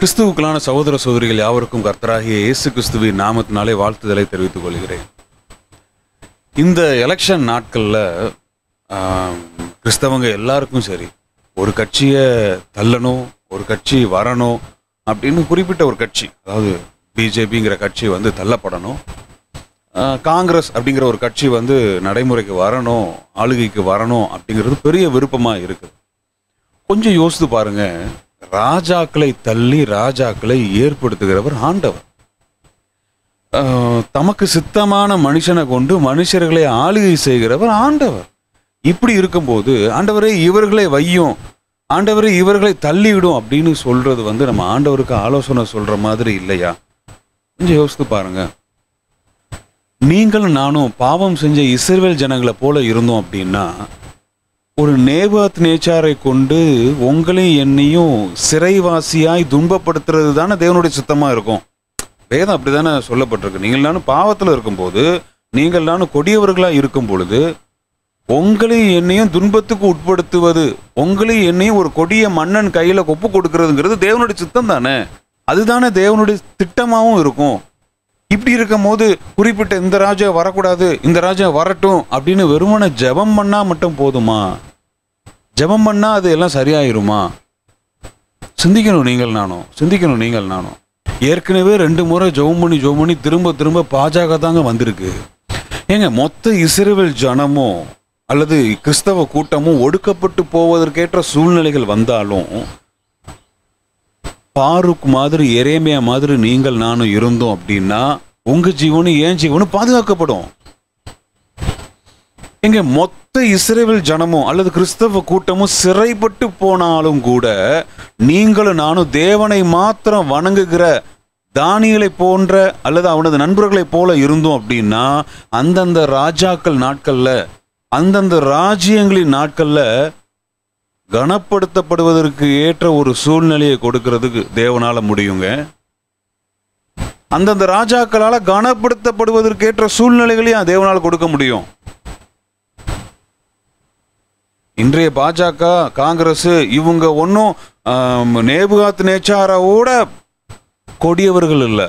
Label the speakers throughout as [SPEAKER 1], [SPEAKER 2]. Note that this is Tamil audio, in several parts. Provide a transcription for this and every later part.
[SPEAKER 1] கிறிஸ்துவுக்களான சகோதர சகோதரிகள் யாவருக்கும் கர்த்தராகிய இயேசு கிறிஸ்துவின் நாமத்தினாலே வாழ்த்துதலை தெரிவித்துக் கொள்கிறேன் இந்த எலெக்ஷன் நாட்களில் கிறிஸ்தவங்க எல்லாருக்கும் சரி ஒரு கட்சியை தள்ளணும் ஒரு கட்சி வரணும் அப்படின்னு குறிப்பிட்ட ஒரு கட்சி அதாவது பிஜேபிங்கிற கட்சி வந்து தள்ளப்படணும் ஆஹ், காங்கிரஸ் அப்படிங்கிற ஒரு கட்சி வந்து நடைமுறைக்கு வரணும் ஆளுகைக்கு வரணும் அப்படிங்கிறது பெரிய விருப்பமாக இருக்குது கொஞ்சம் யோசித்து பாருங்க ராஜாக்களை தள்ளி ராஜாக்களை ஏற்படுத்துகிறவர் ஆண்டவர் ஆஹ், தமக்கு சித்தமான மனுஷனை கொண்டு மனுஷர்களை ஆளுகை செய்கிறவர் ஆண்டவர் இப்படி இருக்கும்போது ஆண்டவரே இவர்களை வையும் ஆண்டவரே இவர்களை தள்ளிவிடும் அப்படின்னு சொல்றது வந்து நம்ம ஆண்டவருக்கு ஆலோசனை சொல்ற மாதிரி இல்லையா கொஞ்சம் யோசித்து பாருங்க நீங்களும் நானும் பாவம் செஞ்ச இஸ்ரவேல் ஜனங்களை போல இருந்தோம் அப்படின்னா ஒரு நேபாத் நேச்சாரை கொண்டு உங்களையும் என்னையும் சிறைவாசியாய் துன்பப்படுத்துறது தானே தேவனுடைய சுத்தமா இருக்கும் வேதம் அப்படிதானே சொல்லப்பட்டிருக்கு நீங்கள் நானும் பாவத்தில் இருக்கும்போது நீங்கள் நானும் கொடியவர்களா இருக்கும் பொழுது உங்களையும் என்னையும் துன்பத்துக்கு உட்படுத்துவது உங்களையும் என்னையும் ஒரு கொடிய மன்னன் கையில ஒப்பு கொடுக்கறதுங்கிறது தேவனுடைய சித்தம் தானே அதுதானே தேவனுடைய திட்டமாவும் இருக்கும் இப்படி இருக்கும் போது குறிப்பிட்ட இந்த ராஜா வரக்கூடாது இந்த ராஜா வரட்டும் அப்படின்னு வெறுமன ஜெபம் பண்ணா மட்டும் போதுமா ஜெபம் பண்ணா அது எல்லாம் சரியாயிருமா சிந்திக்கணும் நீங்கள் நானும் சிந்திக்கணும் நீங்கள் நானும் ஏற்கனவே ரெண்டு முறை ஜெபம் பண்ணி ஜெபம் பண்ணி திரும்ப திரும்ப பாஜக தாங்க வந்திருக்கு ஏங்க மொத்த இஸ்ரேல் ஜனமும் அல்லது கிறிஸ்தவ கூட்டமும் ஒடுக்கப்பட்டு போவதற்கேற்ற சூழ்நிலைகள் வந்தாலும் பாருக் மாதிரி எரேமியா மாதிரி நீங்கள் நானும் இருந்தோம் அப்படின்னா உங்க ஜீவனும் ஏன் ஜீவனும் பாதுகாக்கப்படும் எங்க மொத்த இஸ்ரேல் ஜனமும் அல்லது கிறிஸ்தவ கூட்டமும் சிறைப்பட்டு போனாலும் கூட நீங்களும் நானும் தேவனை மாத்திரம் வணங்குகிற தானியலை போன்ற அல்லது அவனது நண்பர்களைப் போல இருந்தோம் அப்படின்னா அந்தந்த ராஜாக்கள் நாட்கள்ல அந்தந்த ராஜ்யங்களின் நாட்கள்ல கனப்படுத்தப்படுவதற்கு ஏற்ற ஒரு சூழ்நிலையை கொடுக்கிறதுக்கு தேவனால முடியுங்க அந்தந்த ராஜாக்களால கனப்படுத்தப்படுவதற்கு ஏற்ற சூழ்நிலைகளையும் தேவனால கொடுக்க முடியும் இன்றைய பாஜக காங்கிரஸ் இவங்க ஒன்றும் நேபுகாத் நேச்சாரோட கொடியவர்கள் இல்லை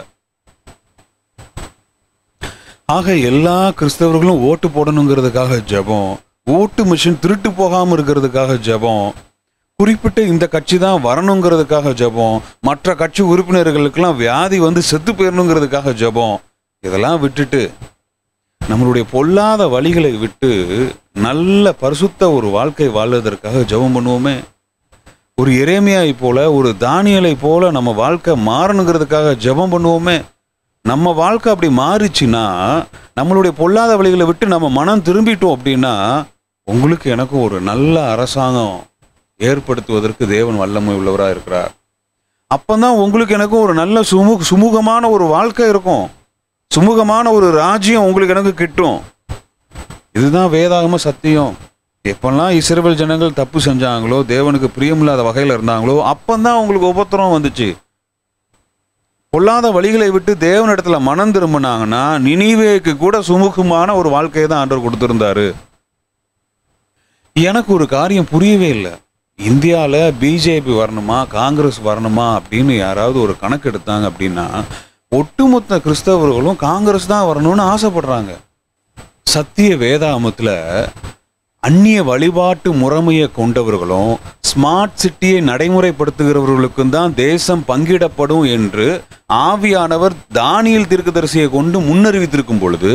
[SPEAKER 1] ஆக எல்லா கிறிஸ்தவர்களும் ஓட்டு போடணுங்கிறதுக்காக ஜெபம் ஓட்டு மிஷின் திருட்டு போகாம இருக்கிறதுக்காக ஜெபம் குறிப்பிட்ட இந்த கட்சி தான் வரணுங்கிறதுக்காக ஜெபம் மற்ற கட்சி உறுப்பினர்களுக்கெல்லாம் வியாதி வந்து செத்து போயிடணுங்கிறதுக்காக ஜெபம் இதெல்லாம் விட்டுட்டு நம்மளுடைய பொல்லாத வழிகளை விட்டு நல்ல பரிசுத்த ஒரு வாழ்க்கை வாழ்வதற்காக ஜெபம் பண்ணுவோமே ஒரு எரேமியாய் போல ஒரு தானியலை போல நம்ம வாழ்க்கை மாறணுங்கிறதுக்காக ஜெபம் பண்ணுவோமே நம்ம வாழ்க்கை அப்படி மாறிச்சுன்னா நம்மளுடைய பொல்லாத வழிகளை விட்டு நம்ம மனம் திரும்பிட்டோம் அப்படின்னா உங்களுக்கு எனக்கும் ஒரு நல்ல அரசாங்கம் ஏற்படுத்துவதற்கு தேவன் வல்லமை உள்ளவராக இருக்கிறார் அப்பதான் உங்களுக்கு எனக்கும் ஒரு நல்ல சுமூக சுமூகமான ஒரு வாழ்க்கை இருக்கும் சுமூகமான ஒரு ராஜ்யம் உங்களுக்கு எனக்கு கிட்டும் இதுதான் வேதாகம சத்தியம் எப்பெல்லாம் இஸ்ரவேல் ஜனங்கள் தப்பு செஞ்சாங்களோ தேவனுக்கு பிரியமில்லாத வகையில் இருந்தாங்களோ அப்பந்தான் உங்களுக்கு உபத்திரம் வந்துச்சு பொல்லாத வழிகளை விட்டு தேவனிடத்துல மனம் திரும்பினாங்கன்னா நினைவேக்கு கூட சுமூகமான ஒரு வாழ்க்கையை தான் ஆண்டவர் கொடுத்திருந்தாரு எனக்கு ஒரு காரியம் புரியவே இல்லை இந்தியாவில் பிஜேபி வரணுமா காங்கிரஸ் வரணுமா அப்படின்னு யாராவது ஒரு கணக்கு எடுத்தாங்க அப்படின்னா ஒட்டுமொத்த கிறிஸ்தவர்களும் காங்கிரஸ் தான் வரணும்னு ஆசைப்படுறாங்க சத்திய வேதாமத்தில் அந்நிய வழிபாட்டு முறைமையை கொண்டவர்களும் ஸ்மார்ட் சிட்டியை நடைமுறைப்படுத்துகிறவர்களுக்கும் தான் தேசம் பங்கிடப்படும் என்று ஆவியானவர் தானியல் தீர்க்கதரிசியை கொண்டு முன்னறிவித்திருக்கும் பொழுது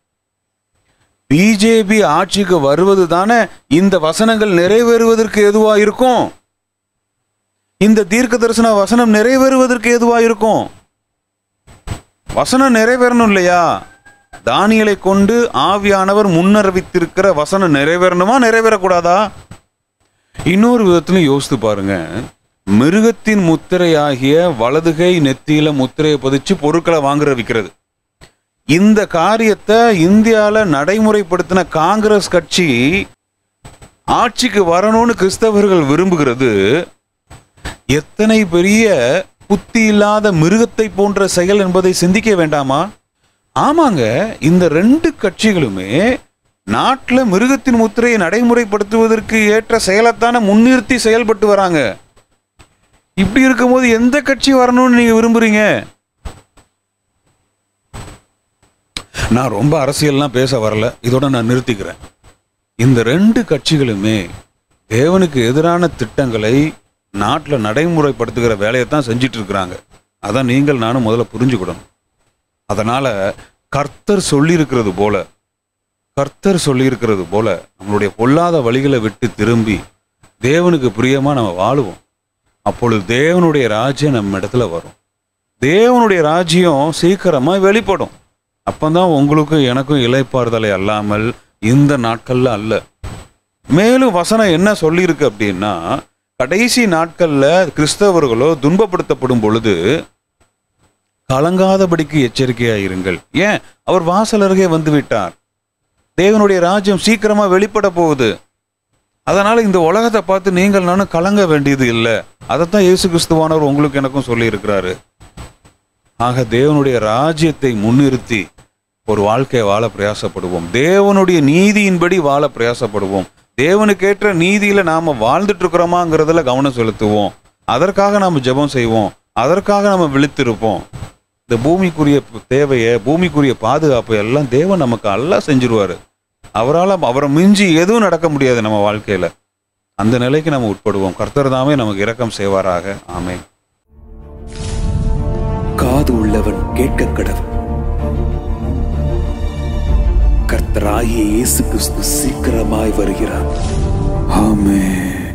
[SPEAKER 1] பிஜேபி ஆட்சிக்கு வருவது தானே இந்த வசனங்கள் நிறைவேறுவதற்கு எதுவா இருக்கும் இந்த தீர்க்க தரிசன வசனம் நிறைவேறுவதற்கு எதுவா இருக்கும் வசனம் நிறைவேறணும் இல்லையா தானியலை கொண்டு ஆவியானவர் முன்னறிவித்திருக்கிற வசனம் நிறைவேறணுமா நிறைவேறக்கூடாதா இன்னொரு விதத்திலும் யோசித்து பாருங்க மிருகத்தின் முத்திரையாகிய வலதுகை நெத்தியில முத்திரையை பதிச்சு பொருட்களை வாங்குற விற்கிறது இந்த காரியத்தை இந்தியாவில் நடைமுறைப்படுத்தின காங்கிரஸ் கட்சி ஆட்சிக்கு வரணும்னு கிறிஸ்தவர்கள் விரும்புகிறது எத்தனை பெரிய புத்தி இல்லாத மிருகத்தை போன்ற செயல் என்பதை சிந்திக்க வேண்டாமா ஆமாங்க இந்த ரெண்டு கட்சிகளுமே நாட்டில் மிருகத்தின் முத்திரையை நடைமுறைப்படுத்துவதற்கு ஏற்ற செயலைத்தானே முன்னிறுத்தி செயல்பட்டு வராங்க இப்படி இருக்கும்போது எந்த கட்சி வரணும்னு நீங்க விரும்புறீங்க நான் ரொம்ப அரசியல்லாம் பேச வரல இதோட நான் நிறுத்திக்கிறேன் இந்த ரெண்டு கட்சிகளுமே தேவனுக்கு எதிரான திட்டங்களை நாட்டில் நடைமுறைப்படுத்துகிற வேலையை தான் செஞ்சிட்டு இருக்கிறாங்க அதான் நீங்கள் நானும் முதல்ல புரிஞ்சுக்கிடணும் அதனால கர்த்தர் சொல்லியிருக்கிறது போல கர்த்தர் சொல்லியிருக்கிறது போல நம்மளுடைய பொல்லாத வழிகளை விட்டு திரும்பி தேவனுக்கு பிரியமா நம்ம வாழுவோம் அப்பொழுது தேவனுடைய ராஜ்யம் நம்ம இடத்துல வரும் தேவனுடைய ராஜ்யம் சீக்கிரமா வெளிப்படும் அப்பந்தான் உங்களுக்கும் எனக்கும் இலைப்பாறுதலை அல்லாமல் இந்த நாட்கள்ல அல்ல மேலும் வசனம் என்ன சொல்லியிருக்கு அப்படின்னா கடைசி நாட்கள்ல கிறிஸ்தவர்களோ துன்பப்படுத்தப்படும் பொழுது கலங்காதபடிக்கு எச்சரிக்கையாயிருங்கள் ஏன் அவர் வாசல் அருகே வந்து விட்டார் தேவனுடைய ராஜ்யம் சீக்கிரமா வெளிப்பட போகுது அதனால இந்த உலகத்தை பார்த்து நீங்கள் நானும் கலங்க வேண்டியது இல்லை அதைத்தான் இயேசு கிறிஸ்துவானவர் உங்களுக்கு எனக்கும் சொல்லி இருக்கிறாரு ஆக தேவனுடைய ராஜ்யத்தை முன்னிறுத்தி ஒரு வாழ்க்கையை வாழ பிரயாசப்படுவோம் தேவனுடைய நீதியின்படி வாழ பிரயாசப்படுவோம் தேவனுக்கேற்ற நீதியில நாம வாழ்ந்துட்டு இருக்கிறோமாங்கிறதுல கவனம் செலுத்துவோம் அதற்காக நாம ஜெபம் செய்வோம் அதற்காக நம்ம விழித்திருப்போம் இந்த பூமிக்குரிய தேவையை பூமிக்குரிய பாதுகாப்பு எல்லாம் தேவன் நமக்கு எல்லாம் செஞ்சிருவாரு அவரால் அவரை மிஞ்சி எதுவும் நடக்க முடியாது நம்ம வாழ்க்கையில அந்த நிலைக்கு நம்ம உட்படுவோம் கர்த்தர் தாமே நமக்கு இரக்கம் செய்வாராக ஆமென்
[SPEAKER 2] காது உள்ளவன் கேட்க கடவன் கர்த்தராகிய இயேசு கிறிஸ்து சீக்கிரமாய் வருகிறார் ஆமென்